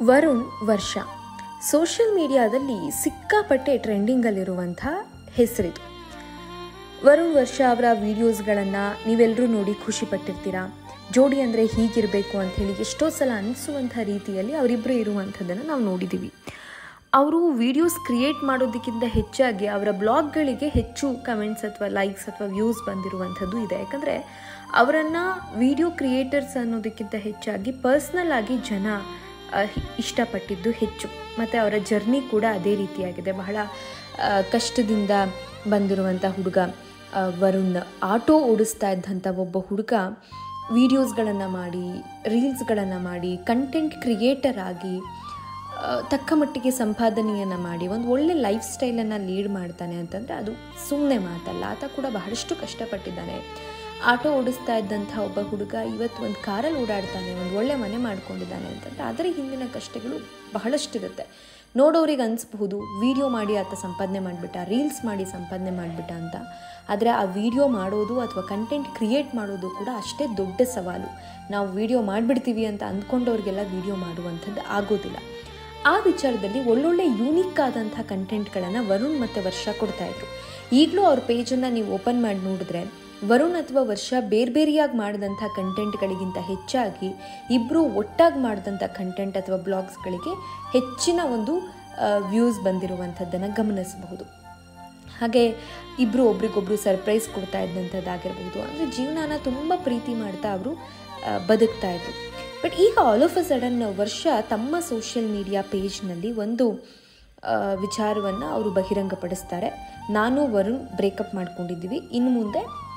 ವರುಣ್ ವರ್ಷ ಸೋಷಿಯಲ್ ಮೀಡಿಯಾದಲ್ಲಿ ಸಿಕ್ಕಾಪಟ್ಟೆ ಟ್ರೆಂಡಿಂಗಲ್ಲಿರುವಂಥ ಹೆಸರಿದು ವರುಣ್ ವರ್ಷ ಅವರ ವಿಡಿಯೋಸ್ಗಳನ್ನು ನೀವೆಲ್ಲರೂ ನೋಡಿ ಖುಷಿ ಪಟ್ಟಿರ್ತೀರಾ ಜೋಡಿ ಅಂದರೆ ಹೀಗಿರಬೇಕು ಅಂಥೇಳಿ ಎಷ್ಟೋ ಸಲ ಅನಿಸುವಂಥ ರೀತಿಯಲ್ಲಿ ಅವರಿಬ್ಬರು ಇರುವಂಥದ್ದನ್ನು ನಾವು ನೋಡಿದ್ದೀವಿ ಅವರು ವಿಡಿಯೋಸ್ ಕ್ರಿಯೇಟ್ ಮಾಡೋದಕ್ಕಿಂತ ಹೆಚ್ಚಾಗಿ ಅವರ ಬ್ಲಾಗ್ಗಳಿಗೆ ಹೆಚ್ಚು ಕಮೆಂಟ್ಸ್ ಅಥವಾ ಲೈಕ್ಸ್ ಅಥವಾ ವ್ಯೂಸ್ ಬಂದಿರುವಂಥದ್ದು ಇದೆ ಯಾಕಂದರೆ ಅವರನ್ನು ವಿಡಿಯೋ ಕ್ರಿಯೇಟರ್ಸ್ ಅನ್ನೋದಕ್ಕಿಂತ ಹೆಚ್ಚಾಗಿ ಪರ್ಸ್ನಲ್ ಆಗಿ ಜನ ಆ, ಹಿ- ಇಷ್ಟಪಟ್ಟಿದ್ದು ಹೆಚ್ಚು ಮತ್ತು ಅವರ ಜರ್ನಿ ಕೂಡ ಅದೇ ರೀತಿಯಾಗಿದೆ ಬಹಳ ಆ, ಕಷ್ಟದಿಂದ ಬಂದಿರುವಂಥ ಹುಡುಗ ಆ, ವರುಣ್ ಆಟೋ ಓಡಿಸ್ತಾ ಇದ್ದಂಥ ಒಬ್ಬ ಹುಡುಗ ವಿಡಿಯೋಸ್ಗಳನ್ನು ಮಾಡಿ ರೀಲ್ಸ್ಗಳನ್ನು ಮಾಡಿ ಕಂಟೆಂಟ್ ಕ್ರಿಯೇಟರ್ ಆಗಿ ಆ, ತಕ್ಕ ಮಟ್ಟಿಗೆ ಸಂಪಾದನೆಯನ್ನು ಮಾಡಿ ಒಂದು ಒಳ್ಳೆ ಲೈಫ್ ಸ್ಟೈಲನ್ನು ಲೀಡ್ ಮಾಡ್ತಾನೆ ಅಂತಂದರೆ ಅದು ಸುಮ್ಮನೆ ಮಾತಲ್ಲ ಆತ ಕೂಡ ಬಹಳಷ್ಟು ಕಷ್ಟಪಟ್ಟಿದ್ದಾನೆ ಆಟೋ ಓಡಿಸ್ತಾ ಇದ್ದಂಥ ಒಬ್ಬ ಹುಡುಗ ಇವತ್ತು ಒಂದು ಕಾರಲ್ಲಿ ಓಡಾಡ್ತಾನೆ ಒಂದು ಒಳ್ಳೆ ಮನೆ ಮಾಡ್ಕೊಂಡಿದ್ದಾನೆ ಅಂತಂದರೆ ಅದರ ಹಿಂದಿನ ಕಷ್ಟಗಳು ಬಹಳಷ್ಟಿರುತ್ತೆ ನೋಡೋರಿಗೆ ಅನಿಸ್ಬಹುದು ವಿಡಿಯೋ ಮಾಡಿ ಆತ ಸಂಪಾದನೆ ಮಾಡಿಬಿಟ್ಟ ರೀಲ್ಸ್ ಮಾಡಿ ಸಂಪಾದನೆ ಮಾಡಿಬಿಟ್ಟ ಅಂತ ಆದರೆ ಆ ವಿಡಿಯೋ ಮಾಡೋದು ಅಥವಾ ಕಂಟೆಂಟ್ ಕ್ರಿಯೇಟ್ ಮಾಡೋದು ಕೂಡ ಅಷ್ಟೇ ದೊಡ್ಡ ಸವಾಲು ನಾವು ವಿಡಿಯೋ ಮಾಡಿಬಿಡ್ತೀವಿ ಅಂತ ಅಂದ್ಕೊಂಡವ್ರಿಗೆಲ್ಲ ವಿಡಿಯೋ ಮಾಡುವಂಥದ್ದು ಆಗೋದಿಲ್ಲ ಆ ವಿಚಾರದಲ್ಲಿ ಒಳ್ಳೊಳ್ಳೆ ಯೂನಿಕ್ ಆದಂಥ ಕಂಟೆಂಟ್ಗಳನ್ನು ವರುಣ್ ಮತ್ತು ವರ್ಷ ಕೊಡ್ತಾಯಿದ್ರು ಈಗಲೂ ಅವ್ರ ಪೇಜನ್ನು ನೀವು ಓಪನ್ ಮಾಡಿ ನೋಡಿದ್ರೆ ವರುಣ್ ಅಥವಾ ವರ್ಷ ಬೇರೆ ಬೇರೆಯಾಗಿ ಮಾಡಿದಂಥ ಕಂಟೆಂಟ್ಗಳಿಗಿಂತ ಹೆಚ್ಚಾಗಿ ಇಬ್ಬರು ಒಟ್ಟಾಗಿ ಮಾಡಿದಂಥ ಕಂಟೆಂಟ್ ಅಥವಾ ಬ್ಲಾಗ್ಸ್ಗಳಿಗೆ ಹೆಚ್ಚಿನ ಒಂದು ವ್ಯೂಸ್ ಬಂದಿರುವಂಥದ್ದನ್ನು ಗಮನಿಸಬಹುದು ಹಾಗೆ ಇಬ್ಬರು ಒಬ್ರಿಗೊಬ್ರು ಸರ್ಪ್ರೈಸ್ ಕೊಡ್ತಾ ಇದ್ದಂಥದ್ದಾಗಿರ್ಬೋದು ಅಂದರೆ ಜೀವನನ ತುಂಬ ಪ್ರೀತಿ ಮಾಡ್ತಾ ಅವರು ಬದುಕ್ತಾ ಇದ್ರು ಬಟ್ ಈಗ ಆಲ್ ಆಫ್ ಅ ಸಡನ್ ವರ್ಷ ತಮ್ಮ ಸೋಷಿಯಲ್ ಮೀಡಿಯಾ ಪೇಜ್ನಲ್ಲಿ ಒಂದು ವಿಚಾರವನ್ನು ಅವರು ಬಹಿರಂಗಪಡಿಸ್ತಾರೆ ನಾನು ವರುಣ್ ಬ್ರೇಕಪ್ ಮಾಡ್ಕೊಂಡಿದ್ದೀವಿ ಇನ್ನು ಮುಂದೆ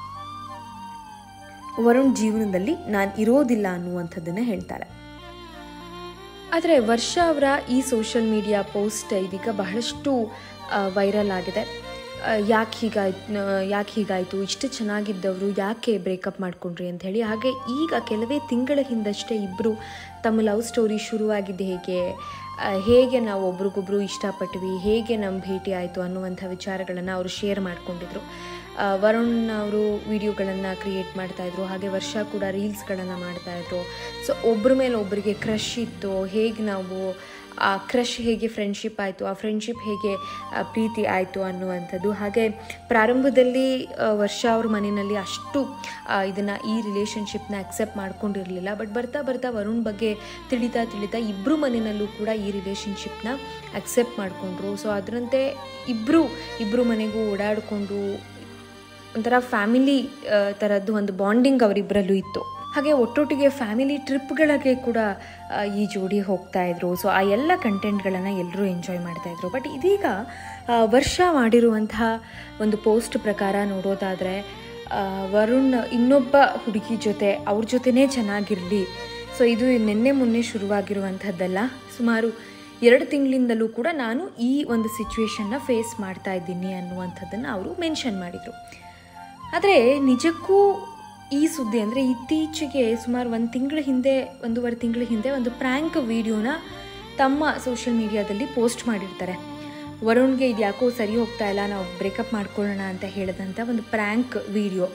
ವರುಣ್ ಜೀವನದಲ್ಲಿ ನಾನು ಇರೋದಿಲ್ಲ ಅನ್ನುವಂಥದ್ದನ್ನು ಹೇಳ್ತಾರೆ ಆದರೆ ವರ್ಷ ಅವರ ಈ ಸೋಷಿಯಲ್ ಮೀಡಿಯಾ ಪೋಸ್ಟ್ ಇದೀಗ ಬಹಳಷ್ಟು ವೈರಲ್ ಆಗಿದೆ ಯಾಕೆ ಹೀಗಾಯ್ತು ಯಾಕೆ ಹೀಗಾಯಿತು ಇಷ್ಟು ಚೆನ್ನಾಗಿದ್ದವರು ಯಾಕೆ ಬ್ರೇಕಪ್ ಮಾಡ್ಕೊಂಡ್ರಿ ಅಂತ ಹೇಳಿ ಹಾಗೆ ಈಗ ಕೆಲವೇ ತಿಂಗಳ ಹಿಂದಷ್ಟೇ ಇಬ್ಬರು ತಮ್ಮ ಲವ್ ಸ್ಟೋರಿ ಶುರುವಾಗಿದ್ದು ಹೇಗೆ ಆ, ಹೇಗೆ ನಾವು ಒಬ್ರಿಗೊಬ್ರು ಇಷ್ಟಪಟ್ವಿ ಹೇಗೆ ನಮ್ಮ ಭೇಟಿ ಆಯಿತು ಅನ್ನುವಂಥ ವಿಚಾರಗಳನ್ನು ಅವರು ಶೇರ್ ಮಾಡ್ಕೊಂಡಿದ್ರು ಆ, ವರುಣ್ ಅವರು ವಿಡಿಯೋಗಳನ್ನು ಕ್ರಿಯೇಟ್ ಮಾಡ್ತಾಯಿದ್ರು ಹಾಗೆ ವರ್ಷ ಕೂಡ ರೀಲ್ಸ್ಗಳನ್ನು ಮಾಡ್ತಾಯಿದ್ರು ಸೊ ಒಬ್ಬರ ಮೇಲೆ ಒಬ್ಬರಿಗೆ ಕ್ರಶ್ ಇತ್ತು ಹೇಗೆ ನಾವು ಆ ಕ್ರಶ್ ಹೇಗೆ ಫ್ರೆಂಡ್ಶಿಪ್ ಆಯಿತು ಆ ಫ್ರೆಂಡ್ಶಿಪ್ ಹೇಗೆ ಆ, ಪ್ರೀತಿ ಆಯಿತು ಅನ್ನುವಂಥದ್ದು ಹಾಗೆ ಪ್ರಾರಂಭದಲ್ಲಿ ಆ, ವರ್ಷ ಅವ್ರ ಮನೆಯಲ್ಲಿ ಅಷ್ಟು ಇದನ್ನು ಈ ರಿಲೇಷನ್ಶಿಪ್ನ ಅಕ್ಸೆಪ್ಟ್ ಮಾಡ್ಕೊಂಡಿರಲಿಲ್ಲ ಬಟ್ ಬರ್ತಾ ಬರ್ತಾ ವರುಣ್ ಬಗ್ಗೆ ತಿಳಿತಾ ತಿಳಿತಾ ಇಬ್ಬರು ಮನೆಯಲ್ಲೂ ಕೂಡ ಈ ರಿಲೇಷನ್ಶಿಪ್ನ ಅಕ್ಸೆಪ್ಟ್ ಮಾಡಿಕೊಂಡ್ರು ಸೊ ಅದರಂತೆ ಇಬ್ಬರು ಇಬ್ಬರು ಮನೆಗೂ ಓಡಾಡಿಕೊಂಡು ಒಂಥರ ಫ್ಯಾಮಿಲಿ ಥರದ್ದು ಒಂದು ಬಾಂಡಿಂಗ್ ಅವರಿಬ್ಬರಲ್ಲೂ ಇತ್ತು ಹಾಗೆ ಒಟ್ಟೊಟ್ಟಿಗೆ ಫ್ಯಾಮಿಲಿ ಟ್ರಿಪ್ಗಳಿಗೆ ಕೂಡ ಆ, ಈ ಜೋಡಿ ಹೋಗ್ತಾ ಇದ್ರು ಸೊ ಆ ಎಲ್ಲ ಕಂಟೆಂಟ್ಗಳನ್ನು ಎಲ್ಲರೂ ಎಂಜಾಯ್ ಮಾಡ್ತಾ ಇದ್ರು ಬಟ್ ಇದೀಗ ಆ, ವರ್ಷ ಮಾಡಿರುವಂತಹ ಒಂದು ಪೋಸ್ಟ್ ಪ್ರಕಾರ ನೋಡೋದಾದರೆ ಆ, ವರುಣ್ ಇನ್ನೊಬ್ಬ ಹುಡುಗಿ ಜೊತೆ ಅವ್ರ ಜೊತೆನೇ ಚೆನ್ನಾಗಿರಲಿ ಸೊ ಇದು ನಿನ್ನೆ ಮೊನ್ನೆ ಶುರುವಾಗಿರುವಂಥದ್ದಲ್ಲ ಸುಮಾರು ಎರಡು ತಿಂಗಳಿಂದಲೂ ಕೂಡ ನಾನು ಈ ಒಂದು ಸಿಚುವೇಶನ್ನ ಫೇಸ್ ಮಾಡ್ತಾ ಇದ್ದೀನಿ ಅನ್ನುವಂಥದ್ದನ್ನು ಅವರು ಮೆನ್ಷನ್ ಮಾಡಿದರು ಆದರೆ ನಿಜಕ್ಕೂ ಈ ಸುದ್ದಿ ಅಂದರೆ ಇತ್ತೀಚೆಗೆ ಸುಮಾರು ಒಂದು ತಿಂಗಳ ಹಿಂದೆ ಒಂದೂವರೆ ತಿಂಗಳ ಹಿಂದೆ ಒಂದು ಪ್ರ್ಯಾಂಕ್ ವಿಡಿಯೋನ ತಮ್ಮ ಸೋಷಿಯಲ್ ಮೀಡಿಯಾದಲ್ಲಿ ಪೋಸ್ಟ್ ಮಾಡಿರ್ತಾರೆ ವರುಣ್ಗೆ ಇದು ಯಾಕೋ ಸರಿ ಹೋಗ್ತಾ ಇಲ್ಲ ನಾವು ಬ್ರೇಕಪ್ ಮಾಡ್ಕೊಳ್ಳೋಣ ಅಂತ ಹೇಳಿದಂಥ ಒಂದು ಪ್ರ್ಯಾಂಕ್ ವಿಡಿಯೋ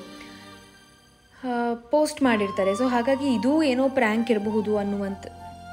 ಪೋಸ್ಟ್ ಮಾಡಿರ್ತಾರೆ ಸೊ ಹಾಗಾಗಿ ಇದು ಏನೋ ಪ್ರ್ಯಾಂಕ್ ಇರಬಹುದು ಅನ್ನುವಂಥ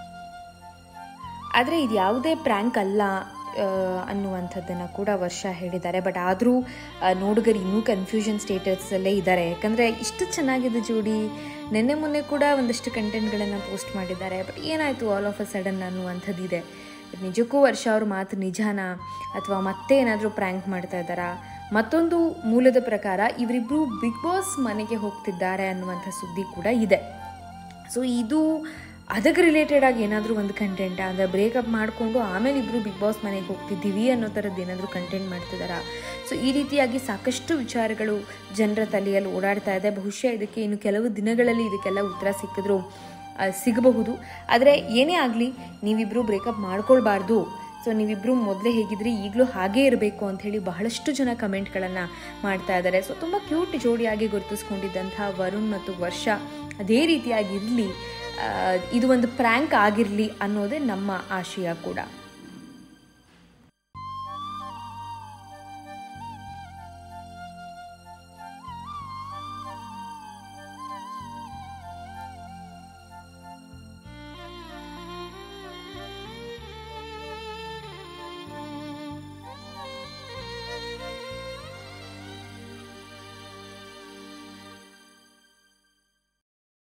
ಆದರೆ ಇದು ಯಾವುದೇ ಪ್ರ್ಯಾಂಕ್ ಅಲ್ಲ ಆ, ಅನ್ನುವಂಥದ್ದನ್ನು ಕೂಡ ವರ್ಷ ಹೇಳಿದ್ದಾರೆ ಬಟ್ ಆದರೂ ನೋಡುಗರು ಇನ್ನೂ ಕನ್ಫ್ಯೂಷನ್ ಸ್ಟೇಟಸಲ್ಲೇ ಇದ್ದಾರೆ ಯಾಕಂದರೆ ಇಷ್ಟು ಚೆನ್ನಾಗಿದೆ ಜೋಡಿ ನಿನ್ನೆ ಮೊನ್ನೆ ಕೂಡ ಒಂದಷ್ಟು ಕಂಟೆಂಟ್ಗಳನ್ನು ಪೋಸ್ಟ್ ಮಾಡಿದ್ದಾರೆ ಬಟ್ ಏನಾಯಿತು ಆಲ್ ಆಫ್ ಅ ಸಡನ್ ಅನ್ನುವಂಥದ್ದಿದೆ ನಿಜಕ್ಕೂ ವರ್ಷ ಅವ್ರ ಮಾತು ನಿಜಾನಾ ಅಥವಾ ಮತ್ತೆ ಏನಾದರೂ ಪ್ರ್ಯಾಂಕ್ ಮಾಡ್ತಾ ಇದ್ದಾರಾ ಮತ್ತೊಂದು ಮೂಲದ ಪ್ರಕಾರ ಇವರಿಬ್ಬರು ಬಿಗ್ ಬಾಸ್ ಮನೆಗೆ ಹೋಗ್ತಿದ್ದಾರೆ ಅನ್ನುವಂಥ ಸುದ್ದಿ ಕೂಡ ಇದೆ ಸೊ ಇದು ಅದಕ್ಕೆ ರಿಲೇಟೆಡ್ ಆಗಿ ಏನಾದರೂ ಒಂದು ಕಂಟೆಂಟ್ ಅಂದರೆ ಬ್ರೇಕಪ್ ಮಾಡಿಕೊಂಡು ಆಮೇಲೆ ಇಬ್ಬರು ಬಿಗ್ ಬಾಸ್ ಮನೆಗೆ ಹೋಗ್ತಿದ್ದೀವಿ ಅನ್ನೋ ಥರದ್ದು ಏನಾದರೂ ಕಂಟೆಂಟ್ ಮಾಡ್ತಿದ್ದಾರಾ ಸೊ ಈ ರೀತಿಯಾಗಿ ಸಾಕಷ್ಟು ವಿಚಾರಗಳು ಜನರ ತಲೆಯಲ್ಲಿ ಓಡಾಡ್ತಾ ಇದೆ ಬಹುಶಃ ಇದಕ್ಕೆ ಇನ್ನು ಕೆಲವು ದಿನಗಳಲ್ಲಿ ಇದಕ್ಕೆಲ್ಲ ಉತ್ತರ ಸಿಕ್ಕಿದ್ರು ಆ, ಸಿಗಬಹುದು ಆದರೆ ಏನೇ ಆಗಲಿ ನೀವಿಬ್ಬರು ಬ್ರೇಕಪ್ ಮಾಡ್ಕೊಳ್ಬಾರ್ದು ಸೊ ನೀವಿಬ್ಬರು ಮೊದಲೇ ಹೇಗಿದ್ರಿ ಈಗಲೂ ಹಾಗೇ ಇರಬೇಕು ಅಂಥೇಳಿ ಬಹಳಷ್ಟು ಜನ ಕಮೆಂಟ್ಗಳನ್ನು ಮಾಡ್ತಾ ಇದ್ದಾರೆ ಸೊ ತುಂಬ ಕ್ಯೂಟ್ ಜೋಡಿಯಾಗಿ ಗುರುತಿಸ್ಕೊಂಡಿದ್ದಂಥ ವರುಣ್ ಮತ್ತು ವರ್ಷ ಅದೇ ರೀತಿಯಾಗಿರಲಿ ಇದು ಒಂದು ಪ್ರ್ಯಾಂಕ್ ಆಗಿರಲಿ ಅನ್ನೋದೇ ನಮ್ಮ ಆಶಯ ಕೂಡ